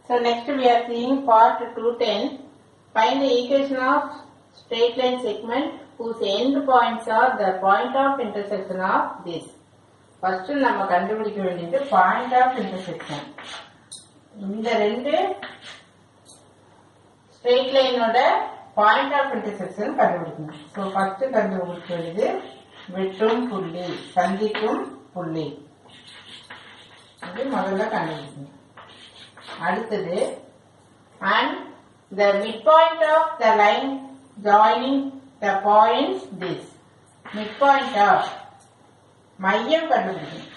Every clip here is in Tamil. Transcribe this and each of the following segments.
So next we are seeing part 210. Find the equation of straight line segment whose end points are the point of intersection of this. First நம்ம கண்டுபிடிக்க வேண்டியது point of intersection. இந்த ரெண்டு ஸ்ட்ரெயிட் லைனோட பாயிண்ட் ஆஃப் இன்டர்செக்ஷன் கண்டுபிடிக்கணும் ஸோ ஃபர்ஸ்ட் கண்டுபிடிக்க வேண்டியது வெட்டும் புள்ளி சந்திக்கும் புள்ளி இது முதல்ல கண்டுபிடிக்கணும் அடுத்தது and the mid point of the line joining the points this mid point of மையம் கண்டுபிடிக்கணும்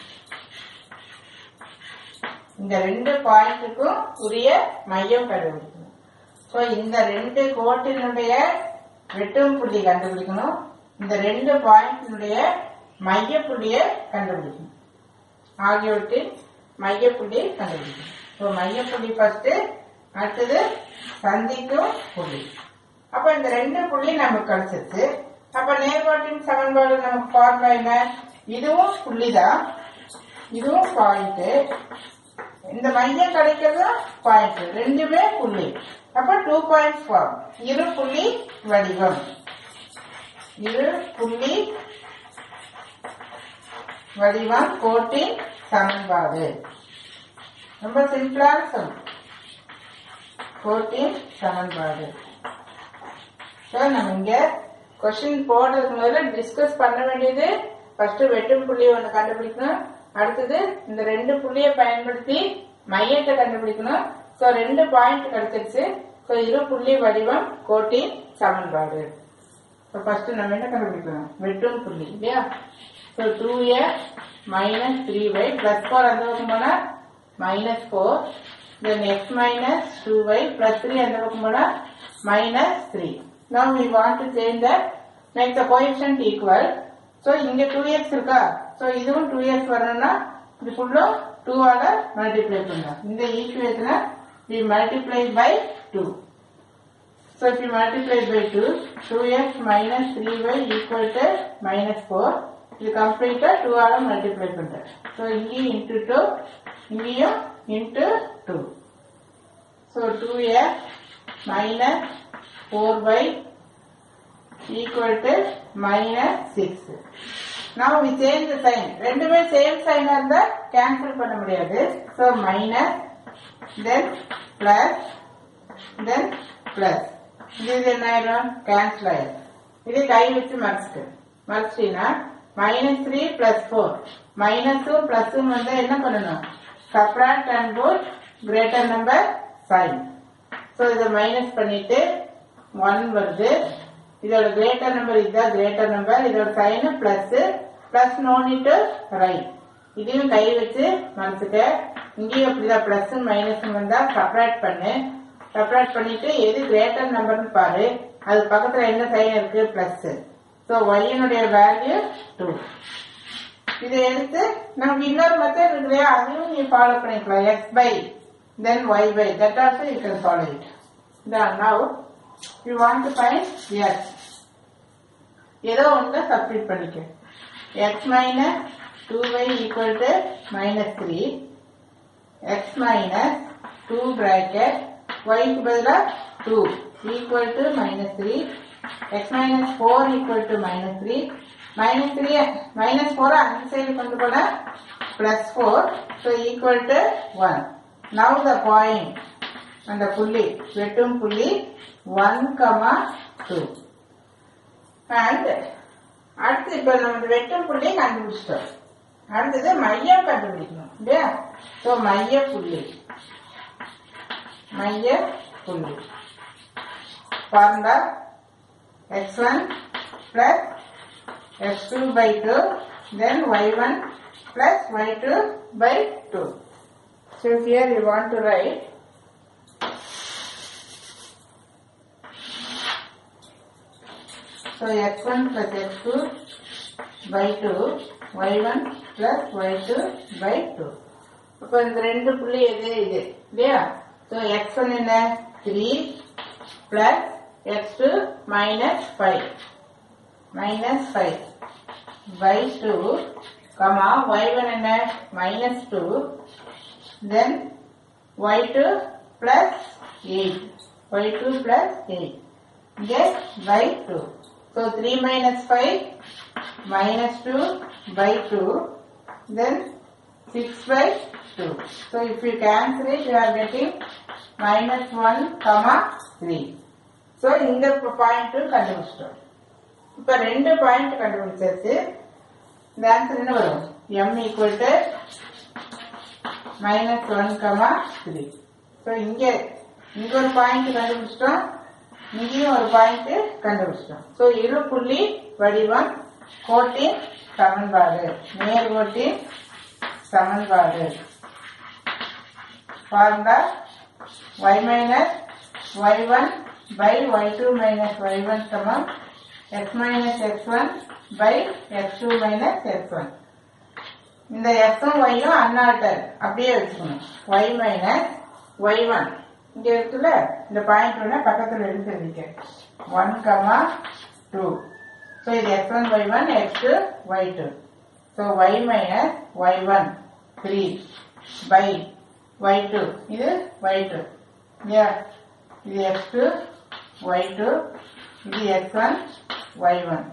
இந்த ரெண்டு பாயிண்ட்டுக்கும் உரிய மையம் கண்டுபிடிக்கணும் ஸோ இந்த ரெண்டு கோட்டினுடைய வெட்டும் புள்ளி கண்டுபிடிக்கணும் இந்த ரெண்டு பாயிண்டினுடைய மைய புள்ளியை கண்டுபிடிக்கணும் ஆகியவற்றின் மைய புள்ளி கண்டுபிடிக்கணும் ஸோ மைய புள்ளி ஃபர்ஸ்ட் அடுத்தது சந்திக்கும் புள்ளி அப்ப இந்த ரெண்டு புள்ளி நமக்கு கிடைச்சிருச்சு அப்ப நேர்கோட்டின் சமன்பாடு நமக்கு ஃபார்முலா என்ன இதுவும் புள்ளி தான் இதுவும் பாயிண்ட் இந்த மையம் கிடைக்கிறது பாயிண்ட் ரெண்டுமே புள்ளி அப்ப டூ பாயிண்ட் ஃபார்ம் இரு புள்ளி வடிவம் இரு புள்ளி வடிவம் கோட்டின் சமன்பாடு ரொம்ப சிம்பிளான சொல் கோட்டின் சமன்பாடு ஸோ நம்ம இங்க கொஸ்டின் போடுறதுக்கு முதல்ல டிஸ்கஸ் பண்ண வேண்டியது ஃபர்ஸ்ட் வெட்டும் புள்ளி ஒன்று கண்டுபிடிக்கணும் அடுத்தது இந்த ரெண்டு புள்ளியை பயன்படுத்தி மையத்தை கண்டுபிடிக்கணும் ஸோ ரெண்டு பாயிண்ட் கிடைச்சிருச்சு ஸோ இரு புள்ளி வடிவம் கோட்டின் சமன்பாடு ஸோ ஃபர்ஸ்ட் நம்ம என்ன கண்டுபிடிக்கணும் வெட்டும் புள்ளி இல்லையா so two A minus three Y plus four அந்த பக்கம் போனா minus four then X minus two Y plus three அந்த பக்கம் போனா minus three now we want to change that make the coefficient equal so இங்க 2x இருக்கா so இதுவும் 2x வரணும்னா இது ஃபுல்லும் 2 ஆல மல்டிப்ளை பண்ணலாம் இந்த ஈக்குவேஷனை we multiply by 2 so if you multiply by 2 2x minus 3y equal to minus 4 இது கம்ப்ளீட்டா 2 ஆல மல்டிப்ளை பண்றேன் so இங்கேயும் இன்டு 2 இங்கேயும் into 2 so 2x minus 4y equal to minus 6. Now we change the sign. ரெண்டுமே சேம் சைன் இருந்தா கேன்சல் பண்ண முடியாது so minus then plus then plus இது இது என்ன ஆயிடும் கேன்சல் ஆயிடும் இது கை வச்சு மறைச்சிட்டு மறைச்சிட்டீங்கன்னா மைனஸ் த்ரீ பிளஸ் ஃபோர் மைனஸும் பிளஸும் வந்து என்ன பண்ணணும் subtract and put greater number sign so இதை மைனஸ் பண்ணிட்டு ஒன் வருது இதோட கிரேட்டர் நம்பர் இதுதான் கிரேட்டர் நம்பர் இதோட சைனு பிளஸ் பிளஸ் நோனிட்டு ரைட் இதையும் கை வச்சு மனசுக்க இங்கேயும் அப்படிதான் பிளஸ் மைனஸ் வந்தா செப்பரேட் பண்ணு செப்பரேட் பண்ணிட்டு எது கிரேட்டர் நம்பர்னு பாரு அது பக்கத்துல என்ன சைன் இருக்கு பிளஸ் ஸோ ஒய்யினுடைய வேல்யூ டூ இதை எடுத்து நமக்கு இன்னொரு மெத்தட் இருக்கு இல்லையா அதையும் நீ ஃபாலோ பண்ணிக்கலாம் X by then Y by that also you can follow it Then now you want to find x. ஏதோ ஒன்று சப்ஸ்டிட் பண்ணிக்க x minus 2y equal to minus 3 x minus 2 bracket y க்கு பதிலா 2 equal to minus 3 x minus 4 equal to minus 3 minus 3 minus 4 அந்த சைடு கொண்டு போன plus 4 so equal to 1 now the point அந்த புள்ளி வெட்டும் புள்ளி ஒன் கமா டூ அண்ட் அடுத்து இப்ப நம்ம வெட்டும் புள்ளி கண்டுபிடிச்சிட்டோம் அடுத்தது மையம் கண்டுபிடிக்கணும் இல்லையா ஸோ மைய புள்ளி மைய புள்ளி formula X one plus X two by two then Y one plus Y two by two so here you want to write So x1 plus x2 by 2, y1 plus y2 by 2. இப்போ இந்த ரெண்டு புள்ளி எது இது இல்லையா ஸோ எக்ஸ் ஒன் என்ன three plus X two minus five minus five by two comma Y one என்ன minus two then y2 plus 8. y2 plus 8. Get by 2. So 3 minus 5 minus 2 by 2. Then 6 by 2. So if you cancel it, you are getting minus 1 comma 3. So இந்த பாயிண்ட் கண்டுபிடிச்சிட்டோம் இப்ப ரெண்டு பாயிண்ட் கண்டுபிடிச்சாச்சு இந்த ஆன்சர் என்ன வரும் m equal to minus one comma three so இங்க இங்க ஒரு பாயிண்ட் கண்டுபிடிச்சிட்டோம் இங்கேயும் ஒரு பாயிண்ட் கண்டுபிடிச்சிட்டோம் ஸோ இரு புள்ளி வடிவம் கோட்டின் சமன்பாடு நேர்கோட்டின் சமன்பாடு formula y minus y1 by y2 minus y1 சமம் x minus x1 by x2 minus x1 இந்த x உம் y உம் அன்ஆல்டர் அப்படியே வச்சுக்கணும் y மைனஸ் y1 இங்க இருக்குல்ல இந்த பாயிண்ட் ஒண்ணு பக்கத்துல எடுத்து வைக்க ஒன் கமா டூ ஸோ இது X one Y one X two Y two so Y minus Y one three by Y two இது ஒய் டூ இல்லையா இது எக்ஸ் டூ ஒய் டூ இது X one Y one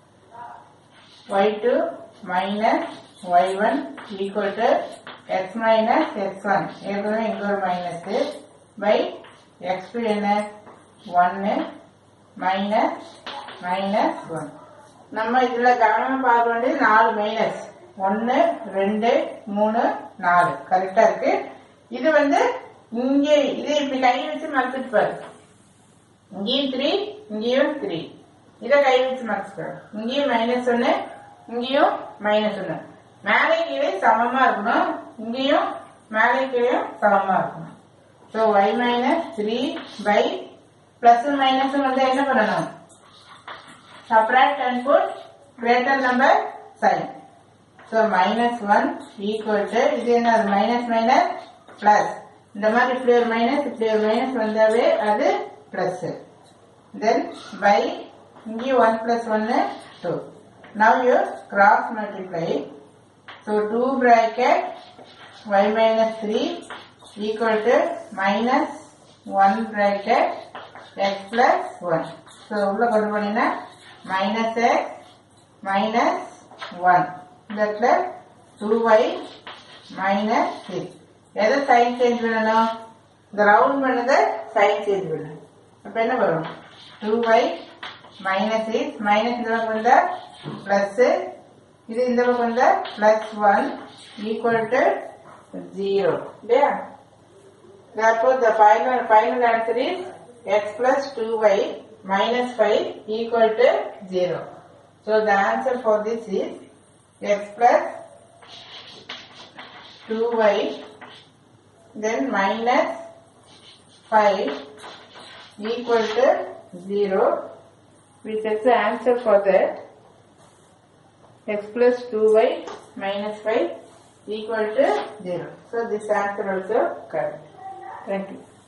y2 minus y1 equal to x minus x1 ஏற்கனவே இங்க ஒரு மைனஸ் பை x2 என்ன 1 மைனஸ் மைனஸ் 1 நம்ம இதுல கவனமா பார்க்க வேண்டியது நாலு மைனஸ் ஒன்னு ரெண்டு மூணு நாலு கரெக்டா இருக்கு இது வந்து இங்கே இது இப்படி கை வச்சு மறந்துட்டு பாரு இங்கேயும் த்ரீ இங்கேயும் த்ரீ இதை கை வச்சு மறைச்சுக்கிறோம் இங்கேயும் மைனஸ் ஒன்னு இங்கேயும் மைனஸ் ஒன்னு மேலே கீழே சமமா இருக்கணும் இங்கேயும் மேலே கீழே சமமா இருக்கணும் so Y minus three by plus minus வந்து என்ன பண்ணணும் subtract and put greater number sign so minus one equal to இது என்ன மைனஸ் மைனஸ் பிளஸ் இந்த மாதிரி இப்படி ஒரு மைனஸ் இப்படி ஒரு மைனஸ் வந்தாவே அது பிளஸ் தென் பை இங்கே ஒன் பிளஸ் ஒன்னு two now you cross multiply so two bracket Y minus three equal to minus one bracket X plus one so உள்ள கொண்டு போனீங்கன்னா மைனஸ் எக்ஸ் மைனஸ் ஒன் இந்த இடத்துல டூ ஒய் மைனஸ் சிக்ஸ் எதை சைன் சேஞ்ச் பண்ணணும் இந்த ரவுண்ட் பண்ணதை சைன் சேஞ்ச் பண்ணணும் அப்ப என்ன வரும் two Y minus six minus இந்த பக்கம் வந்தா பிளஸ் இது இந்த பக்கம் வந்தா plus one equal to zero இல்லையா Therefore, the final final answer is x plus 2y minus 5 equal to 0. So the answer for this is x plus 2y then minus 5 equal to 0. We set the answer for that x plus 2y minus 5 equal to 0. So this answer also correct. Thank you.